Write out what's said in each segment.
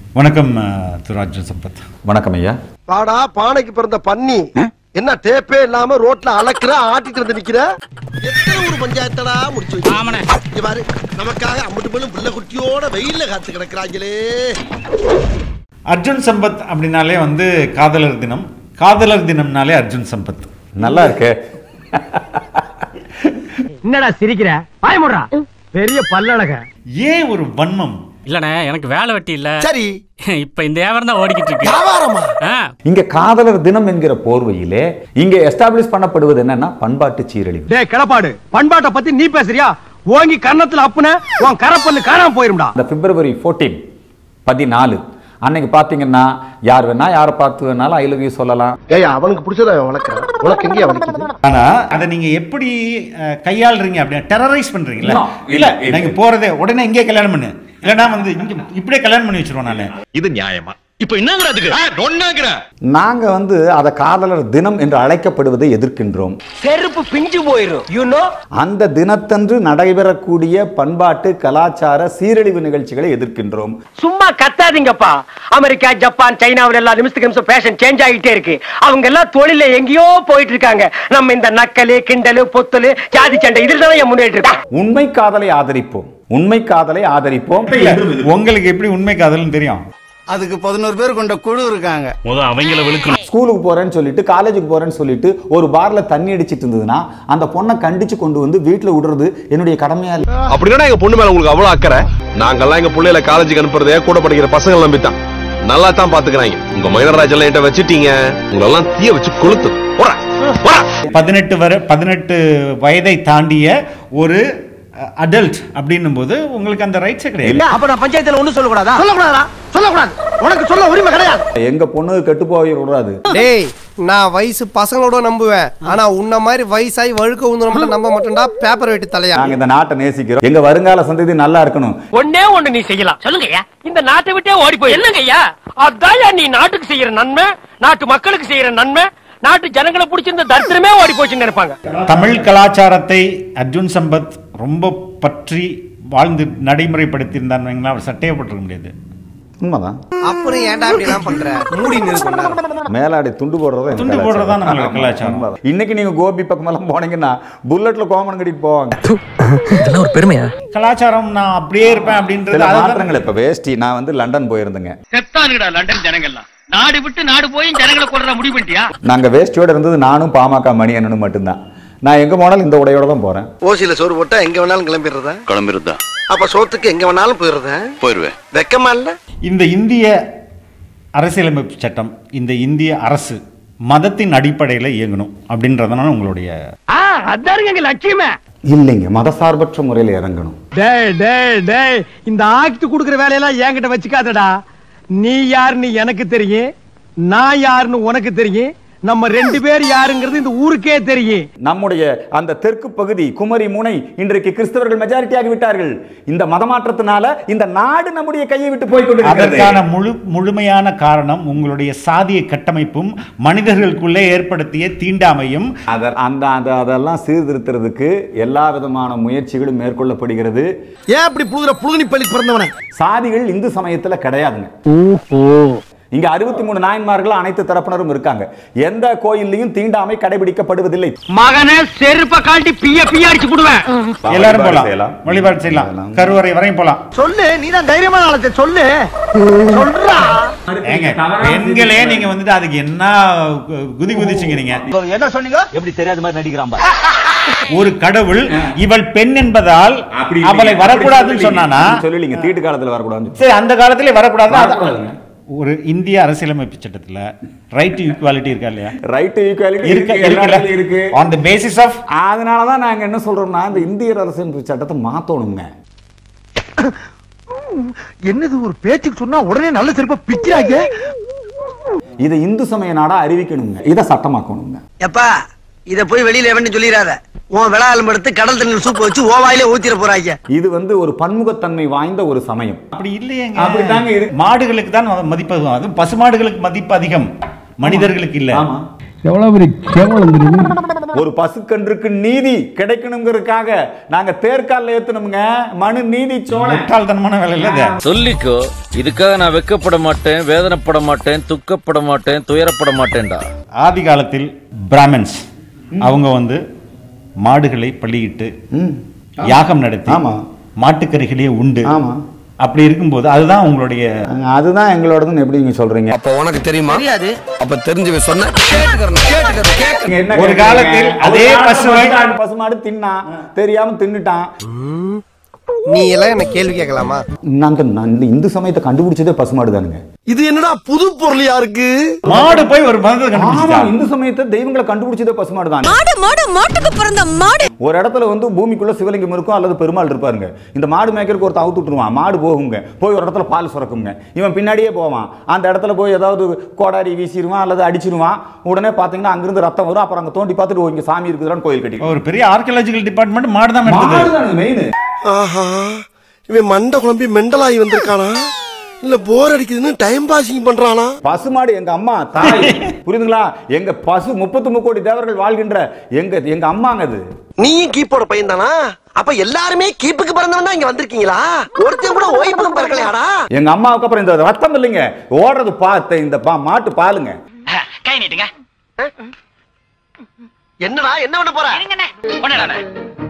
வணக்கம் அஹ், திரு அர்ஜுன் சம்பத் வணக்கம் ஐயா பாடா பானைக்கு பிறந்த பன்னி என்ன டேப்பே இல்லாம ரோட்ல அளக்குற ஆட்டிட்டு வந்து நிக்கிற எத்தனை ஒரு பஞ்சாயத்தடா முடிச்சு வச்சு இங்க பாரு நமக்காக அம்பட்டு பெண்ணும் பிள்ளை குட்டியோட வெயில்ல காத்து கிடக்குறாங்களே அர்ஜுன் சம்பத் அப்படின்னாலே வந்து காதலர் தினம் காதலர் தினம்னாலே அர்ஜுன் சம்பத் நல்லா இருக்கு என்னடா சிரிக்கிற பயமுடுறா பெரிய பல்லழக ஏன் ஒரு வன்மம் இல்லண்ணே எனக்கு வேலை வெட்டி இல்ல சரி இப்ப இந்த வியாபாரம் தான் ஓடிக்கிட்டு இருக்கு வியாபாரமா ஆ, இங்க காதலர் தினம் என்கிற போர்வையிலே இங்க எஸ்டாப்ளிஷ் பண்ணப்படுவது என்னன்னா பண்பாட்டு சீரழிவு டேய் கிளப்பாடு பண்பாட்டை பத்தி நீ பேசுறியா ஓங்கி கன்னத்துல அப்புன உன் கரப்பல்லு காணாம போயிரும்டா அந்த பிப்ரவரி 14 பதினாலு அன்னைக்கு பாத்தீங்கன்னா யார் வேணா யாரை பார்த்து வேணாலும் ஐ லவ் யூ சொல்லலாம் ஏய் அவனுக்கு பிடிச்சத அவன் வளர்க்கறான் உனக்கு எங்கேயா வலிக்குது ஆனா அதை நீங்க எப்படி அஹ், கையாளுறீங்க அப்படின்னா டெரரைஸ் பண்றீங்களா No, இல்ல இல்ல, இல்ல. நீங்க போறதே உடனே இங்கே கல்யாணம் பண்ணு இல்லனா வந்து இங்க இப்படியே கல்யாணம் பண்ணி வச்சிருவோம் நானு இது நியாயமா இப்ப என்னங்கிறதுக்கு ஒன்னாங்கிற நாங்க வந்து அதை காதலர் தினம் என்று அழைக்கப்படுவதை எதிர்க்கின்றோம் செருப்பு பிஞ்சு போயிரும் யூ நோ அந்த தினத்தன்று நடைபெறக்கூடிய பண்பாட்டு கலாச்சார சீரழிவு நிகழ்ச்சிகளை எதிர்க்கின்றோம் சும்மா கத்தாதீங்கப்பா அமெரிக்கா ஜப்பான் சைனாவுல எல்லா நிமிஷத்துக்கு நிமிஷம் ஃபேஷன் சேஞ்ச் ஆகிட்டே இருக்கு அவங்க எல்லாம் தொழில எங்கேயோ போயிட்டு இருக்காங்க நம்ம இந்த நக்கலு கிண்டலு பொத்தலு ஜாதி சண்டை இதில் தான் என் முன்னேற்று இருக்கோம் உண்மை காதலை ஆதரிப்போம் உண்மை காதலை ஆதரிப்போம் இல்ல, உங்களுக்கு எப்படி உண்மை காதல்னு தெரியும் அதுக்கு பதினோரு பேர் கொண்ட குழு இருக்காங்க முத அவங்கள விழுக்கணும் ஸ்கூலுக்கு போறேன்னு சொல்லிட்டு காலேஜுக்கு போறேன்னு சொல்லிட்டு ஒரு பார்ல தண்ணி அடிச்சிட்டு இருந்ததுன்னா அந்த பொண்ணை கண்டிச்சு கொண்டு வந்து வீட்டுல விடுறது என்னுடைய கடமையா இல்ல அப்படின்னா எங்க பொண்ணு மேல உங்களுக்கு அவ்வளவு அக்கறை நாங்கெல்லாம் எங்க பிள்ளைகளை காலேஜுக்கு அனுப்புறதே கூட படிக்கிற பசங்க நம்பித்தான் நல்லா தான் பாத்துக்கிறாங்க உங்க மைனராஜ் எல்லாம் என்கிட்ட வச்சுட்டீங்க உங்களெல்லாம் தீய வச்சு கொளுத்து போடா போடா பதினெட்டு வரை பதினெட்டு வயதை தாண்டிய ஒரு அடல்ட் அப்படின்னும் போது உங்களுக்கு அந்த ரைட்ஸே கிடையாது அப்ப நான் பஞ்சாயத்துல ஒண்ணும் சொல்லக்கூடாதா சொல்லக்கூடாதா சொல்லக்கூடாது உனக்கு சொல்ல உரிமை கிடையாது எங்க பொண்ணு கெட்டு போய் விடாது டேய் நான் வயசு பசங்களோட நம்புவேன் ஆனா உன்ன மாதிரி வயசாகி வழுக்க உந்து மட்டும் நம்ப மாட்டேன்டா பேப்பர் வெட்டி தலையா நாங்க இந்த நாட்டை நேசிக்கிறோம் எங்க வருங்கால சந்ததி நல்லா இருக்கணும் ஒண்ணே ஒண்ணு நீ செய்யலாம் சொல்லுங்கய்யா இந்த நாட்டை விட்டே ஓடி போய் என்னங்கய்யா அதான் நீ நாட்டுக்கு செய்யற நன்மை நாட்டு மக்களுக்கு செய்யற நன்மை நாட்டு ஜனங்களை பிடிச்சிருந்த தரித்திரமே ஓடி போச்சுன்னு நினைப்பாங்க தமிழ் கலாச்சாரத்தை அர்ஜுன் சம்பத் ரொம்ப பற்றி வாழ்ந்து நடைமுறைப்படுத்தியிருந்தாருன்னா அவர் சட்டையை போட்டிருக்க முடியாது உண்மைதான் அப்புறம் ஏன்டா இப்படி எல்லாம் பண்ற மூடி நிறு பண்ணாரு மேலாடை துண்டு போடுறதா எங்க துண்டு கலாச்சாரம். போடுறதா நம்மளோட கலாச்சாரம். உண்மைதான். இன்னைக்கு நீங்க கோபி பக்கம் எல்லாம் போனீங்கன்னா புல்லட்ல கோமன் கட்டிட்டு போவாங்க இதெல்லாம் ஒரு பெருமையா கலாச்சாரம் நான் அப்படியே இருப்பேன் அப்படின்றது சில அதுதான் மாற்றங்கள் இப்ப வேஷ்டி நான் வந்து லண்டன் போயிருந்தேங்க செத்தானுங்கடா லண்டன் ஜனங்கள்லாம் நாடு விட்டு நாடு போய் ஜனங்களை கொள்ற முடிவு பண்ணிட்டியா நாங்க வேஷ்டியோட இருந்தது நானும் பாமக மணியண்ணனும் மட்டும்தான் நான் எங்க போனாலும் இந்த உடையோட தான் போறேன் ஓசியில சோறு போட்டா எங்க வேணாலும் கிளம்பிடுறதா கிளம்பிருந்தா அப்ப சோத்துக்கு எங்க வேணாலும் போயிடுறதா போயிருவேன் வெக்கமா இல்ல இந்த இந்திய அரசியலமைப்பு சட்டம் இந்த இந்திய அரசு மதத்தின் அடிப்படையில் இயங்கணும் அப்படின்றதுனால உங்களுடைய அதாருங்க எங்க லட்சியமே இல்லைங்க மதசார்பற்ற முறையில் இறங்கணும் டேய் டேய் டேய் இந்த ஆக்ட் குடுக்குற வேலையெல்லாம் என்கிட்ட வச்சுக்காதடா நீ யாருன்னு எனக்கு தெரியும் நான் யாருன்னு உனக்கு தெரியும் நம்ம ரெண்டு பேர் யாருங்கிறது இந்த ஊருக்கே தெரியும் நம்முடைய அந்த தெற்கு பகுதி குமரி முனை இன்றைக்கு கிறிஸ்தவர்கள் மெஜாரிட்டி ஆகி விட்டார்கள் இந்த மதமாற்றத்தினால இந்த நாடு நம்முடைய கையை விட்டு போய் அதற்கான முழு முழுமையான காரணம் உங்களுடைய சாதிய கட்டமைப்பும் மனிதர்களுக்குள்ளே ஏற்படுத்திய தீண்டாமையும் அத- அந்த அந்த அதெல்லாம் சீர்திருத்துறதுக்கு எல்லா விதமான முயற்சிகளும் மேற்கொள்ளப்படுகிறது ஏன் அப்படி புழுதுற புழுகுனி பள்ளி பிறந்தவன சாதிகள் இந்து சமயத்துல கிடையாதுங்க இங்க அறுபத்தி மூணு நாயன்மார்கள் அனைத்து தரப்பினரும் இருக்காங்க எந்த கோயில்லையும் தீண்டாமை கடைபிடிக்கப்படுவதில்லை மகனே செருப்ப காட்டி பிய பிய அடிச்சு விடுவேன் எல்லாரும் வழிபாடு போலாம் செய்யலாம். வழிபாடு செய்யலாம் செய்யலாம். கருவறை வரையும் போலாம் சொல்லு நீ தான் தைரியமான ஆளத்தை சொல்லு சொல்றா ஏங்க பெண்களே நீங்க வந்துட்டு அதுக்கு என்ன கு- குதி குதிச்சீங்க நீங்க என்ன சொன்னீங்க எப்படி தெரியாத மாதிரி நடிக்கிறான் ஒரு கடவுள் இவள் பெண் என்பதால் அவளை வரக்கூடாதுன்னு சொன்னானா சொல்லிங்க தீட்டு காலத்துல வரக்கூடாதுன்னு சரி அந்த காலத்திலே வரக்கூடாது அது- வரக்கூடாதுங்க. ஒரு இந்திய அரசியலமைப்பு சட்டத்துல ரைட் டு ஈக்குவாலிட்டி இருக்கா இல்லையா ரைட் ஈக்குவாலிட்டி இருக்கு இருக்கு எல்லா இடத்துலயும் இருக்கு இருக்கு ஆன் த பேசிஸ் ஆஃப் அதனால தான் நாங்க என்ன சொல்றோம்னா இந்த இந்திய அரசியல் சட்டத்தை மாத்தணுங்க என்னது ஒரு பேச்சுக்கு சொன்னா உடனே நல்ல செருப்ப பிக்கிறாங்க இதை இந்து சமய நாடா அறிவிக்கணுங்க இதை சட்டமாக்கணுங்க எப்பா இத போய் வெளியில எவன்னு சொல்லிடாத உன் விளாலும் எடுத்து கடல் தண்ணி சூப்பு வச்சு ஓவாயிலே ஊத்திர போறாங்க இது வந்து ஒரு பன்முகத்தன்மை வாய்ந்த ஒரு சமயம் அப்படி இல்லையேங்க அப்படித்தாங்க இருக்கு. மாடுகளுக்கு தான் மதிப்பு அதிகம். அதுவும் பசுமாடுகளுக்கு மதிப்பு அதிகம் மனிதர்களுக்கு இல்ல ஆமா. எவ்வளவு பெரிய கேவலம் தெரியுது ஒரு பசுக்கன்றுக்கு நீதி கிடைக்கணுங்கிறதுக்காக நாங்க தேர்கால்ல ஏத்தணுங்க மனு நீதி சோழ முட்டாள்தனமான வேலை இல்லை இது சொல்லிக்கோ இதுக்காக நான் வெக்கப்பட மாட்டேன் வேதனைப்பட மாட்டேன் துக்கப்பட மாட்டேன் துயரப்பட மாட்டேன்டா ஆதி காலத்தில் பிராமின்ஸ் அவங்க வந்து மாடுகளை பள்ளியிட்டு யாகம் நடத்தி ஆமா. மாட்டுக்கறிகளையே உண்டு ஆமா. அப்படி இருக்கும்போது அதுதான் உங்களுடைய அதுதான் எங்களோடதுன்னு எப்படி நீங்க சொல்றீங்க அப்ப உனக்கு தெரியுமா தெரியாது அப்ப தெரிஞ்சு சொன்ன கேட்டுக்கிறேன் கேட்டுக்கிறேன் நீங்க என்ன ஒரு கேக்குறீங்க? காலத்தில் அதே ஒரு காலத்துல பசுவை- பசுமாடு- பசுமாடு தின்னான் தெரியாம தின்னுட்டான் நீ எல்லாம் என்ன கேள்வி கேட்கலாமா நாங்க நான் இந்த இந்து சமயத்தை கண்டுபிடிச்சதே பசுமாடு தானுங்க இது என்னடா புது பொருளியா இருக்கு மாடு போய் ஒரு மதத்தை ஆமா கண்டுபிடிச்சா இந்து சமயத்தை தெய்வங்களை கண்டுபிடிச்சதே பசுமாடு தான் மாடு மாடு மாட்டுக்கு பிறந்த மாடு ஒரு இடத்துல வந்து பூமிக்குள்ள சிவலிங்கம் இருக்கும் அல்லது பெருமாள் இருப்பாருங்க இந்த மாடு மேய்க்கிறதுக்கு ஒருத்தன் அவுத்து விட்டுருவான் மாடு போகுங்க போய் ஒரு இடத்துல பால் சுரக்குங்க இவன் பின்னாடியே போவான் அந்த இடத்துல போய் ஏதாவது கோடாரி வீசிடுவான் அல்லது அடிச்சிருவான் உடனே பாத்தீங்கன்னா அங்கிருந்து ரத்தம் வரும் அப்புறம் அங்க தோண்டி பார்த்துட்டு ஓ, இங்க சாமி இருக்குதுன்னு கோயில் கட்டி ஒரு பெரிய ஆர்கியாலஜிக்கல் டிபார்ட்மெண்ட் மாடு தான் நடத்துது மெயின் ஆஹா இவன் மண்டை குழம்பி மெண்டலாகி வந்திருக்கானா இல்ல போர் அடிக்குதுன்னு டைம் பாசிங் பண்றானா பசுமாடு எங்க அம்மா தாய் புரியுதுங்களா எங்க பசு முப்பத்து முக்கோடி தேவர்கள் வாழ்கின்ற எங்க எங்க அம்மாங்க அது நீயும் கீப்போட பையன் தானா அப்ப எல்லாருமே கீப்புக்கு பிறந்தவன் தான் இங்க வந்திருக்கீங்களா ஒருத்தன் கூட ஓய்வுக்கு பிறக்கலையாடா எங்க அம்மாவுக்கு அப்புறம் இந்த ரத்தம் இல்லைங்க ஓடுறது பார்த்த இந்த பா மாட்டு பாலுங்க கை நீட்டுங்க என்னடா என்ன பண்ண போற ஒன்னடா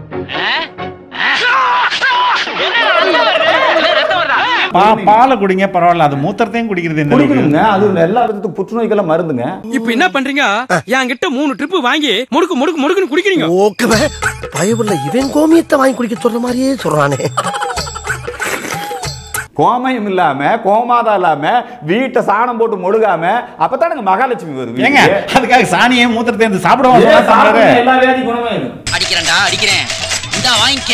ரத்தம் வருதா பா பாலை குடிங்க பரவாயில்ல அது மூத்திரத்தையும் குடிக்கிறது என்ன அளவுக்கு? குடிக்கணுங்க அது எல்லா விதத்துக்கும் புற்றுநோய்க்கெல்லாம் மருந்துங்க இப்ப என்ன பண்றீங்க என்கிட்ட மூணு ட்ரிப் வாங்கி முடுக்கு முடுக்கு முடுக்குன்னு குடிக்கிறீங்க ஓகே பயவுள்ள இவன் கோமியத்தை வாங்கி குடிக்க சொல்ற மாதிரியே சொல்றானே கோமயம் இல்லாம கோமாதா இல்லாம வீட்டை சாணம் போட்டு மொழுகாம அப்பதானுங்க மகாலட்சுமி வருது ஏங்க அதுக்காக சாணியே மூத்திரத்தை இருந்து சாப்பிடுவோம் ஏன் சாப்பிடுங்க, எல்லா வியாதி குணமாயிடும் அடிக்கிறேன்டா அடிக்கிறேன் இந்தா வாங்கிக்க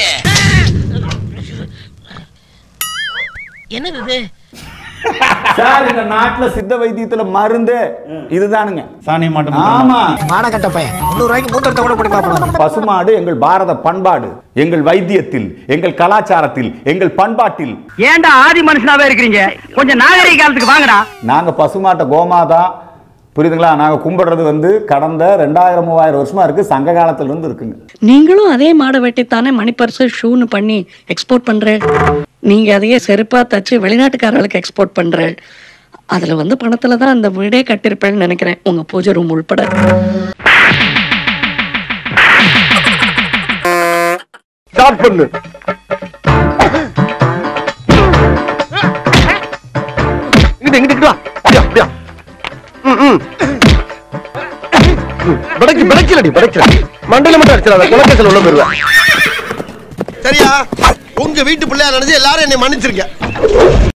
என்னது இது சார் இந்த நாட்டுல சித்த வைத்தியத்துல மருந்து இதுதானுங்க சாணி மாட்டு ஆமா மாடக்கட்ட பையன் முந்நூறு ரூபாய்க்கு மூத்தத்தை கூட பண்ணி பாப்போம் பசுமாடு எங்கள் பாரத பண்பாடு எங்கள் வைத்தியத்தில் எங்கள் கலாச்சாரத்தில் எங்கள் பண்பாட்டில் ஏன்டா ஆதி மனுஷனாவே இருக்கிறீங்க கொஞ்சம் நாகரிக காலத்துக்கு வாங்கடா நாங்க பசுமாட்டை கோமாதா புரியுதுங்களா நாங்க கும்பிடுறது வந்து கடந்த ரெண்டாயிரம் மூவாயிரம் வருஷமா இருக்கு சங்க காலத்துல இருந்து இருக்குங்க நீங்களும் அதே மாடை வெட்டித்தானே மணிப்பர்ஸ் ஷூன்னு பண்ணி எக்ஸ்போர்ட் பண்ற நீங்க அதையே செருப்பா தச்சு வெளிநாட்டுக்காரர்களுக்கு எக்ஸ்போர்ட் பண்ற அதுல வந்து பணத்துல தான் அந்த வீடே கட்டிருப்பேன்னு நினைக்கிறேன் உங்க பூஜை ரூம் உள்பட ஸ்டார்ட் பண்ணு இங்கிட்டு இங்கிட்டு வா அப்படியா அப்படியா ம், ம். பிடைக்கு பிடைக்கலடி பிடைக்கல மண்டல மட்டும் அடிச்சிடாத குலக்கேசல் உள்ள போயிருவேன் சரியா உங்க வீட்டு பிள்ளையா நினைச்சு எல்லாரும் என்னை மன்னிச்சிருக்க